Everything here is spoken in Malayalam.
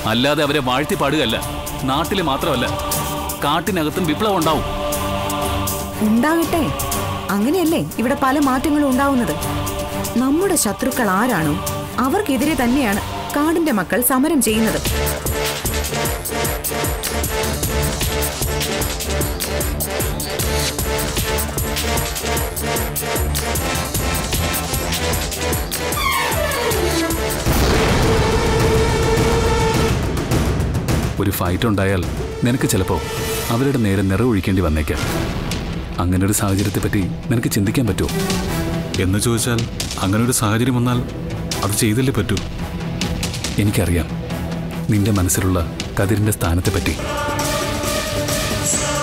അല്ലാതെ അവരെ വാഴ്ത്തി പാടുകയല്ല നാട്ടിൽ മാത്രമല്ല കാട്ടിനകത്തും വിപ്ലവം ഉണ്ടാവും ഉണ്ടാകട്ടെ അങ്ങനെയല്ലേ ഇവിടെ പല മാറ്റങ്ങളും ഉണ്ടാവുന്നത് നമ്മുടെ ശത്രുക്കൾ ആരാണോ അവർക്കെതിരെ തന്നെയാണ് കാടിന്റെ മക്കൾ സമരം ചെയ്യുന്നത് ഒരു ഫൈറ്റ് ഉണ്ടായാൽ നിനക്ക് ചിലപ്പോൾ അവരുടെ നേരെ നിറവൊഴിക്കേണ്ടി വന്നേക്കാം അങ്ങനെ ഒരു സാഹചര്യത്തെപ്പറ്റി നിനക്ക് ചിന്തിക്കാൻ പറ്റുമോ എന്ന് ചോദിച്ചാൽ അങ്ങനെ ഒരു സാഹചര്യം വന്നാൽ അത് ചെയ്തല്ലേ പറ്റൂ എനിക്കറിയാം നിന്റെ മനസ്സിലുള്ള കതിരിന്റെ സ്ഥാനത്തെ പറ്റി